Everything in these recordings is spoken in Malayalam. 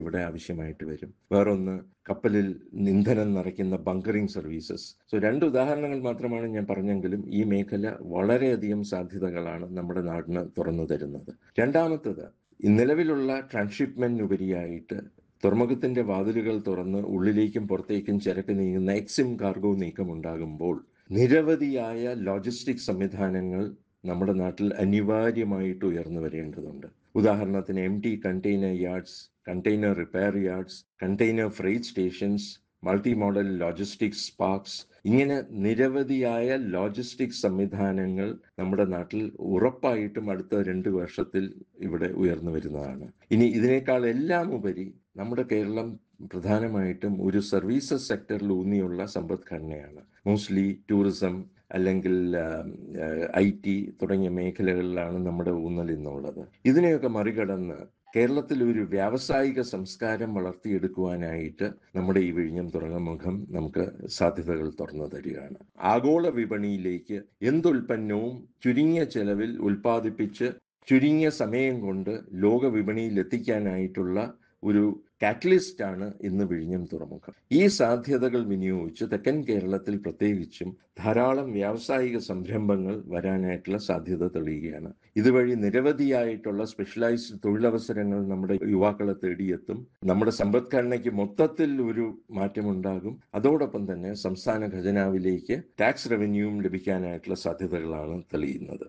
ഇവിടെ ആവശ്യമായിട്ട് വരും വേറൊന്ന് കപ്പലിൽ ഇന്ധനം നിറയ്ക്കുന്ന ബങ്കറിംഗ് സർവീസസ് സോ രണ്ട് ഉദാഹരണങ്ങൾ മാത്രമാണ് ഞാൻ പറഞ്ഞെങ്കിലും ഈ മേഖല വളരെയധികം സാധ്യതകളാണ് നമ്മുടെ നാടിന് തുറന്നു തരുന്നത് രണ്ടാമത്തത് ഈ നിലവിലുള്ള ട്രാൻസ്ഷിപ്മെന്റിനുപരിയായിട്ട് തുറമുഖത്തിന്റെ വാതിലുകൾ തുറന്ന് ഉള്ളിലേക്കും പുറത്തേക്കും ചരക്ക് നീങ്ങുന്ന എക്സിം കാർഗോ നീക്കം ഉണ്ടാകുമ്പോൾ നിരവധിയായ ലോജിസ്റ്റിക് സംവിധാനങ്ങൾ നമ്മുടെ നാട്ടിൽ അനിവാര്യമായിട്ട് ഉയർന്നു വരേണ്ടതുണ്ട് ഉദാഹരണത്തിന് empty container yards container repair yards container freight stations multi modal logistics parks ഇങ്ങനെ നിരവധിയായ ലോജിസ്റ്റിക് സംവിധാനങ്ങൾ നമ്മുടെ നാട്ടിൽ ഉറപ്പായിട്ടും അടുത്ത രണ്ട് വർഷത്തിൽ ഇവിടെ ഉയർന്നു വരുന്നതാണ് ഇനി ഇതിനേക്കാൾ എല്ലാം ഉപരി നമ്മുടെ കേരളം പ്രധാനമായിട്ടും ഒരു സർവീസസ് സെക്ടറിൽ ഊന്നിയുള്ള സമ്പദ്ഘടനയാണ് മോസ്റ്റ്ലി ടൂറിസം അല്ലെങ്കിൽ ഐ ടി തുടങ്ങിയ മേഖലകളിലാണ് നമ്മുടെ ഊന്നൽ ഇന്നുള്ളത് ഇതിനെയൊക്കെ മറികടന്ന് കേരളത്തിൽ ഒരു വ്യാവസായിക സംസ്കാരം വളർത്തിയെടുക്കുവാനായിട്ട് നമ്മുടെ ഈ വിഴിഞ്ഞം തുറമുഖം നമുക്ക് സാധ്യതകൾ തുറന്നു തരികയാണ് ആഗോള വിപണിയിലേക്ക് എന്തുൽപ്പന്നവും ചുരുങ്ങിയ ചെലവിൽ ഉൽപ്പാദിപ്പിച്ച് ചുരുങ്ങിയ സമയം കൊണ്ട് ലോക വിപണിയിൽ എത്തിക്കാനായിട്ടുള്ള ഒരു കാറ്റലിസ്റ്റ് ആണ് ഇന്ന് വിഴിഞ്ഞം തുറമുഖം ഈ സാധ്യതകൾ വിനിയോഗിച്ച് തെക്കൻ കേരളത്തിൽ പ്രത്യേകിച്ചും ധാരാളം വ്യാവസായിക സംരംഭങ്ങൾ വരാനായിട്ടുള്ള സാധ്യത തെളിയുകയാണ് ഇതുവഴി നിരവധിയായിട്ടുള്ള സ്പെഷ്യലൈസ്ഡ് തൊഴിലവസരങ്ങൾ നമ്മുടെ യുവാക്കളെ തേടിയെത്തും നമ്മുടെ സമ്പദ്ഘടനയ്ക്ക് മൊത്തത്തിൽ ഒരു മാറ്റമുണ്ടാകും അതോടൊപ്പം തന്നെ സംസ്ഥാന ഖജനാവിലേക്ക് ടാക്സ് റവന്യൂവും ലഭിക്കാനായിട്ടുള്ള സാധ്യതകളാണ് തെളിയുന്നത്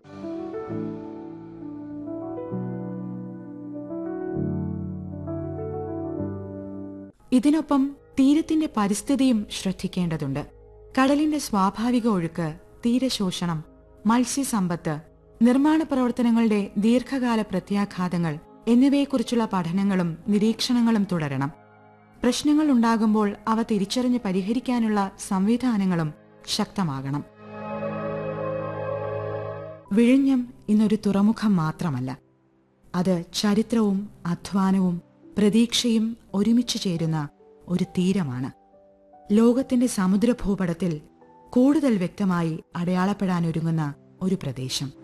ഇതിനൊപ്പം തീരത്തിന്റെ പരിസ്ഥിതിയും ശ്രദ്ധിക്കേണ്ടതുണ്ട് കടലിന്റെ സ്വാഭാവിക ഒഴുക്ക് തീരശോഷണം മത്സ്യസമ്പത്ത് നിർമ്മാണ പ്രവർത്തനങ്ങളുടെ ദീർഘകാല പ്രത്യാഘാതങ്ങൾ എന്നിവയെക്കുറിച്ചുള്ള പഠനങ്ങളും നിരീക്ഷണങ്ങളും തുടരണം പ്രശ്നങ്ങൾ ഉണ്ടാകുമ്പോൾ അവ തിരിച്ചറിഞ്ഞ് പരിഹരിക്കാനുള്ള സംവിധാനങ്ങളും ശക്തമാകണം വിഴിഞ്ഞം ഇന്നൊരു തുറമുഖം മാത്രമല്ല അത് ചരിത്രവും അധ്വാനവും പ്രതീക്ഷയും ഒരുമിച്ച് ചേരുന്ന ഒരു തീരമാണ് ലോകത്തിന്റെ സമുദ്രഭൂപടത്തിൽ കൂടുതൽ വ്യക്തമായി അടയാളപ്പെടാനൊരുങ്ങുന്ന ഒരു പ്രദേശം